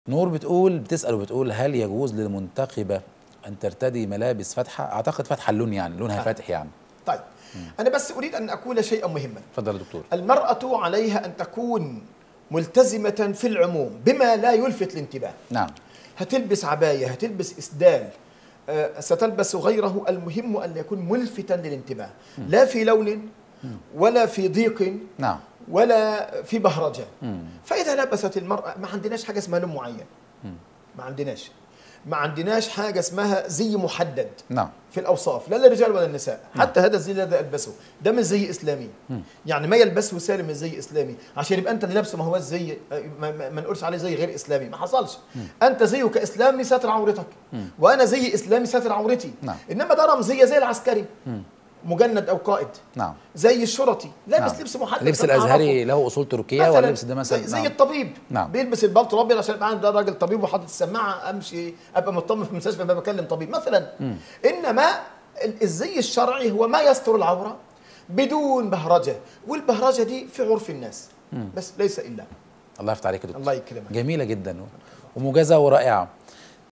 نور بتقول بتسأل وبتقول هل يجوز للمنتخبة أن ترتدي ملابس فاتحة؟ أعتقد فاتحة اللون يعني لونها آه. فاتح يعني طيب أنا بس أريد أن أقول شيئا مهما اتفضل يا دكتور المرأة عليها أن تكون ملتزمة في العموم بما لا يلفت الانتباه نعم هتلبس عباية هتلبس إسدال آه، ستلبس غيره المهم أن يكون ملفتا للانتباه لا في لون ولا في ضيق نعم ولا في بهرجة مم. فإذا لبست المرأة ما عندناش حاجة اسمها لون معين ما عندناش ما عندناش حاجة اسمها زي محدد نعم في الاوصاف لا للرجال ولا النساء حتى هذا الزي الذي البسه ده مش زي اسلامي يعني ما يلبسه سالم من زي اسلامي عشان يبقى انت اللي لابسه ما هو زي ما, ما, ما نقولش عليه زي غير اسلامي ما حصلش انت زيه كاسلامي ساتر عورتك وانا زي اسلامي ساتر عورتي نعم. انما ده رمزيه زي العسكري مجند او قائد نعم زي الشرطي لابس نعم. لبس محدد اللبس عشان الأزهري له أصول تركية مثلاً واللبس ده مثلا زي, زي نعم. الطبيب نعم. بيلبس البلطو الابيض عشان يبقى ده راجل طبيب وحاطط السماعه امشي ابقى مطمن في المستشفى ما بكلم طبيب مثلا انما ال- الزي الشرعي هو ما يستر العوره بدون بهرجه والبهرجه دي في عرف الناس بس ليس الا الله يفتح عليك يا دكتور الله يكرمك جميلة جدا وموجزة ورائعة